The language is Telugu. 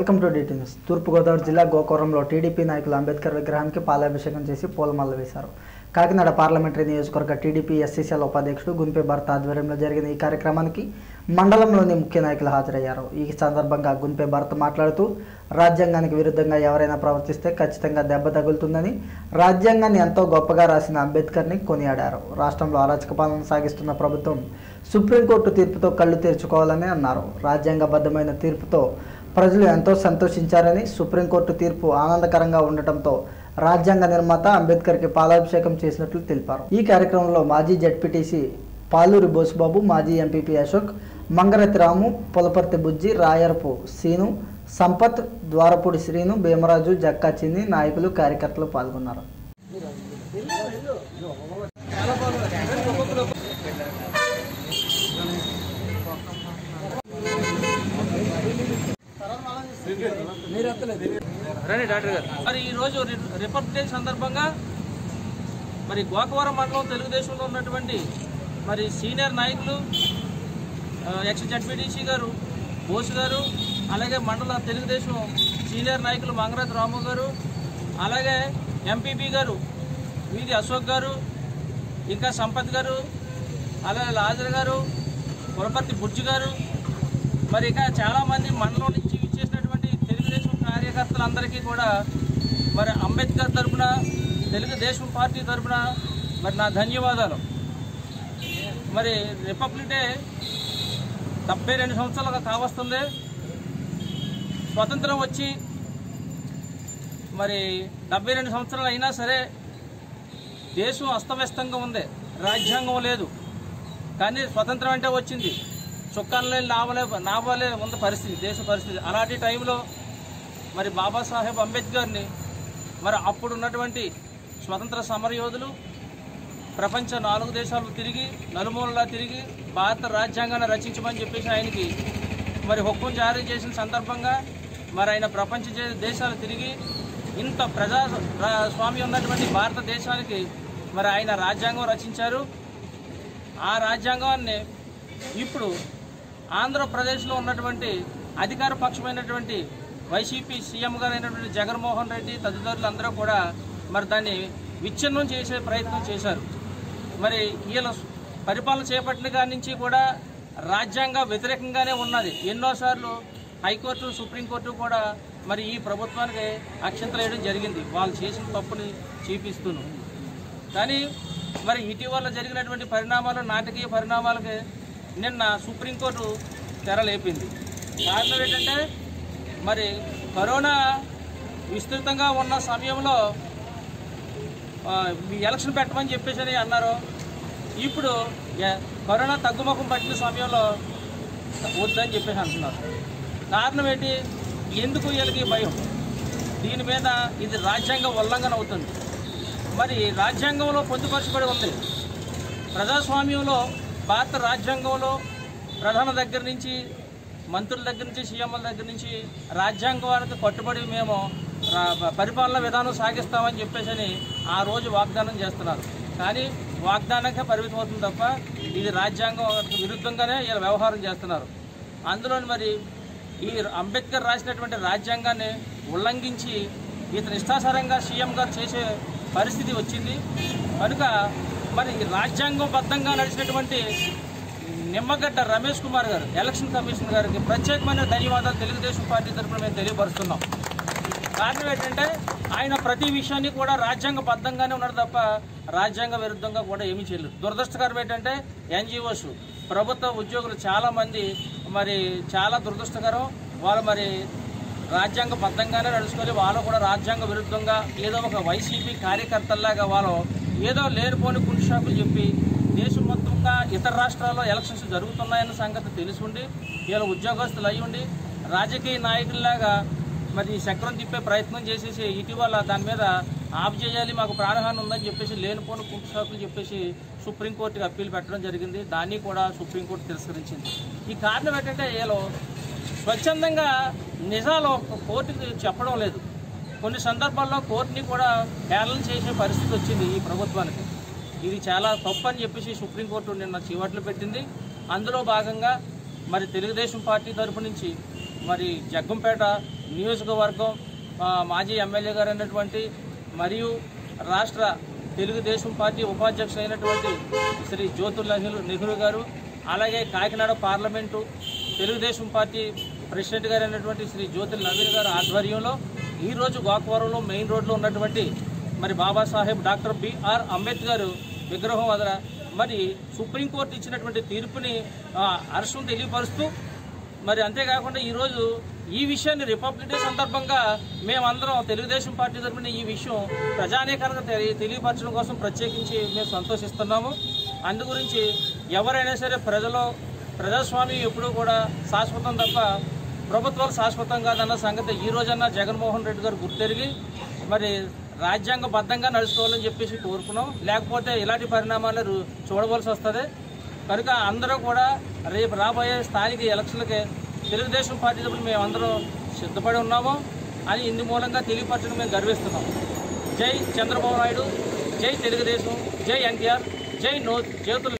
వెల్కమ్ టు డిటి న్యూస్ తూర్పుగోదావరి జిల్లా గోకవరంలో టీడీపీ నాయకులు అంబేద్కర్ విగ్రహానికి పాలాభిషేకం చేసి పూలమాల వేశారు కాకినాడ పార్లమెంటరీ నియోజకవర్గ టీడీపీ ఎస్సీసీఎల్ ఉపాధ్యక్షుడు గుంపే భరత్ ఆధ్వర్యంలో జరిగిన ఈ కార్యక్రమానికి మండలంలోని ముఖ్య నాయకులు హాజరయ్యారు ఈ సందర్భంగా గుంపే భరత్ మాట్లాడుతూ రాజ్యాంగానికి విరుద్ధంగా ఎవరైనా ప్రవర్తిస్తే ఖచ్చితంగా దెబ్బ తగులుతుందని రాజ్యాంగాన్ని ఎంతో గొప్పగా రాసిన అంబేద్కర్ని కొనియాడారు రాష్ట్రంలో అరాచక పాలన సాగిస్తున్న ప్రభుత్వం సుప్రీంకోర్టు తీర్పుతో కళ్ళు తెరుచుకోవాలని అన్నారు రాజ్యాంగబద్ధమైన తీర్పుతో ప్రజలు ఎంతో సంతోషించారని సుప్రీంకోర్టు తీర్పు ఆనందకరంగా ఉండటంతో రాజ్యాంగ నిర్మాత అంబేద్కర్కి పాలాభిషేకం చేసినట్లు తెలిపారు ఈ కార్యక్రమంలో మాజీ జడ్పీటీసీ పాలూరి బోసుబాబు మాజీ ఎంపీపీ అశోక్ మంగరతి రాము పులపర్తి బుజ్జి రాయరపు సీను సంపత్ ద్వారపూడి శ్రీను భీమరాజు జక్కా చిన్ని నాయకులు కార్యకర్తలు పాల్గొన్నారు రండి డాక్టర్ గారు మరి ఈరోజు రి- రిపబ్లిక్ డే సందర్భంగా మరి గోకవరం మండలం తెలుగుదేశంలో ఉన్నటువంటి మరి సీనియర్ నాయకులు ఆ, ఎక్స్ జడ్పీటీసీ గారు బోసు గారు అలాగే మండల తెలుగుదేశం సీనియర్ నాయకులు మంగరాజ్ రాము గారు అలాగే ఎంపీపీ గారు వీధి అశోక్ గారు ఇంకా సంపత్ గారు అలాగే లాజర్ గారు పులపర్తి బుజ్జి గారు మరి ఇక చాలామంది మండలం నుంచి ఇచ్చేసినటువంటి తెలుగుదేశం కార్యకర్తలందరికీ కూడా మరి అంబేద్కర్ తరపున తెలుగుదేశం పార్టీ తరపున మరి నా ధన్యవాదాలు మరి రిపబ్లిక్ డే డెబ్బై రెండు సంవత్సరాలుగా కావస్తుంది స్వతంత్రం వచ్చి మరి డెబ్బై రెండు సంవత్సరాలు అయినా సరే దేశం అస్తవ్యస్తంగా ఉంది రాజ్యాంగం లేదు కానీ స్వతంత్రం అంటే వచ్చింది చుక్కాలే నావలే నావాలే ఉన్న పరిస్థితి దేశ పరిస్థితి అలాంటి టైంలో మరి బాబాసాహెబ్ అంబేద్కర్ని మరి అప్పుడు ఉన్నటువంటి స్వతంత్ర సమరయోధులు ప్రపంచ నాలుగు దేశాలు తిరిగి నలుమూలలా తిరిగి భారత రాజ్యాంగాన్ని రచించమని చెప్పేసి ఆయనకి మరి హుక్కుం జారీ చేసిన సందర్భంగా మరి ఆయన ప్రపంచ దే- దేశాలు తిరిగి ఇంత ప్రజా రా- స్వామ్యం ఉన్నటువంటి భారతదేశానికి మరి ఆయన రాజ్యాంగం రచించారు ఆ రాజ్యాంగాన్ని ఇప్పుడు ఆంధ్రప్రదేశ్లో ఉన్నటువంటి అధికార పక్షమైనటువంటి వైసీపీ సీఎం గారు అయినటువంటి జగన్మోహన్ రెడ్డి తదితరులు అందరూ కూడా మరి దాన్ని విచ్ఛిన్నం చేసే ప్రయత్నం చేశారు మరి వీళ్ళ పరిపాలన చేపట్టిన కాడి నుంచి కూడా రాజ్యాంగ వ్యతిరేకంగానే ఉన్నది ఎన్నోసార్లు హైకోర్టు సుప్రీంకోర్టు కూడా మరి ఈ ప్రభుత్వానికి అక్షంతలు వేయడం జరిగింది వాళ్ళు చేసిన తప్పుని చూపిస్తూను కానీ మరి ఇటీవల జరిగినటువంటి పరిణామాలు నాటకీయ పరిణామాలకి నిన్న సుప్రీంకోర్టు తెరలేపింది కారణం ఏంటంటే మరి కరోనా విస్తృతంగా ఉన్న సమయంలో ఆ, ఈ ఎలక్షన్ పెట్టమని చెప్పేసి అని అన్నారు ఇప్పుడు ఎ- కరోనా తగ్గుముఖం పట్టిన సమయంలో వద్దని చెప్పేసి అంటున్నారు కారణం ఏంటి ఎందుకు వీళ్ళకి భయం దీని మీద ఇది రాజ్యాంగ ఉల్లంఘన అవుతుంది మరి రాజ్యాంగంలో పొందుపరచబడి ఉంది ప్రజాస్వామ్యంలో భారత రాజ్యాంగంలో ప్రధాన దగ్గర నుంచి మంత్రుల దగ్గర నుంచి సీఎంల దగ్గర నుంచి రాజ్యాంగానికి కట్టుబడి మేము రా- పరిపాలన విధానం సాగిస్తామని చెప్పేసి ఆ రోజు వాగ్దానం చేస్తున్నారు కానీ వాగ్దానానికే పరిమితం అవుతుంది తప్ప ఇది రాజ్యాంగం విరుద్ధంగానే ఇలా వ్యవహారం చేస్తున్నారు అందులో మరి ఈ అంబేద్కర్ రాసినటువంటి రాజ్యాంగాన్ని ఉల్లంఘించి ఇతను ఇష్టాసారంగా సీఎం గారు చేసే పరిస్థితి వచ్చింది కనుక మరి ఈ రాజ్యాంగబద్ధంగా నడిచినటువంటి నిమ్మగడ్డ రమేష్ కుమార్ గారు ఎలక్షన్ కమిషన్ గారికి ప్రత్యేకమైన ధన్యవాదాలు తెలుగుదేశం పార్టీ తరఫున మేము తెలియపరుస్తున్నాం కారణం ఏంటంటే ఆయన ప్రతి విషయాన్ని కూడా రాజ్యాంగబద్ధంగానే ఉన్నాడు తప్ప రాజ్యాంగ విరుద్ధంగా కూడా ఏమీ చేయలేదు దురదృష్టకరం ఏంటంటే ఎన్జిఓస్ ప్రభుత్వ ఉద్యోగులు చాలా మంది మరి చాలా దురదృష్టకరం వాళ్ళు మరి రాజ్యాంగబద్ధంగానే నడుచుకొని వాళ్ళు కూడా రాజ్యాంగ విరుద్ధంగా ఏదో ఒక వైసీపీ కార్యకర్తల్లాగా వాళ్ళు ఏదో లేనిపోని కుంటుషాకులు చెప్పి దేశం మొత్తంగా ఇతర రాష్ట్రాల్లో ఎలక్షన్స్ జరుగుతున్నాయన్న సంగతి తెలుసుండి వీళ్ళ ఉద్యోగస్తులు అయి ఉండి రాజకీయ నాయకుల్లాగా మరి ఈ చక్రం తిప్పే ప్రయత్నం చేసేసి ఇటీవల దాని మీద ఆఫ్ చేయాలి మాకు ప్రాణహాని ఉందని చెప్పేసి లేనిపోని కుంటుషాకులు చెప్పేసి సుప్రీంకోర్టుకి అప్పీల్ పెట్టడం జరిగింది దాన్ని కూడా సుప్రీంకోర్టు తిరస్కరించింది ఈ కారణం ఏంటంటే వీళ్ళు స్వచ్ఛందంగా నిజాలు కోర్టుకి చెప్పడం లేదు కొన్ని సందర్భాల్లో కోర్టుని కూడా హేళన చేసే పరిస్థితి వచ్చింది ఈ ప్రభుత్వానికి ఇది చాలా తప్పు అని చెప్పేసి సుప్రీంకోర్టు నిన్న చివట్లు పెట్టింది అందులో భాగంగా మరి తెలుగుదేశం పార్టీ తరపు నుంచి మరి జగ్గంపేట నియోజకవర్గం ఆ, మాజీ ఎమ్మెల్యే గారు అయినటువంటి మరియు రాష్ట్ర తెలుగుదేశం పార్టీ ఉపాధ్యక్షులు అయినటువంటి శ్రీ జ్యోతుల్ నెహ్రూ నెహ్రూ గారు అలాగే Kakinada parliament Telugu Desam party president గారు అయినటువంటి శ్రీ జ్యోతుల్ నవీన్ గారు ఆధ్వర్యంలో ఈరోజు గోకవరంలో మెయిన్ రోడ్లో ఉన్నటువంటి మరి బాబాసాహెబ్ డాక్టర్ బిఆర్ అంబేద్కర్ విగ్రహం వద్ద మరి సుప్రీంకోర్టు ఇచ్చినటువంటి తీర్పుని ఆ, హర్షం తెలియపరుస్తూ మరి అంతేకాకుండా ఈరోజు ఈ విషయాన్ని రిపబ్లిక్ డే సందర్భంగా మేమందరం తెలుగుదేశం పార్టీ తరఫున ఈ విషయం ప్రజానీకరణ తెలి- తెలియపరచడం కోసం ప్రత్యేకించి మేము సంతోషిస్తున్నాము అందు గురించి ఎవరైనా సరే ప్రజలు ప్రజాస్వామ్యం ఎప్పుడూ కూడా శాశ్వతం తప్ప ప్రభుత్వాలు శాశ్వతం కాదన్న సంగతి ఈ రోజన్నా జగన్మోహన్ రెడ్డి గారు గుర్తెరిగి మరి రాజ్యాంగబద్ధంగా నడుచుకోవాలని చెప్పేసి కోరుకున్నాం లేకపోతే ఇలాంటి పరిణామాలు రు- చూడవలసి వస్తుంది కనుక అందరూ కూడా రేపు రాబోయే స్థానిక ఎలక్షన్లకి తెలుగుదేశం పార్టీ తరపున మేము అందరం సిద్ధపడి ఉన్నాము అని ఇందు మూలంగా తెలియపరచడం మేము గర్విస్తున్నాం జై చంద్రబాబు నాయుడు జై తెలుగుదేశం జై ఎన్టీఆర్ జై నో జ్యోతుల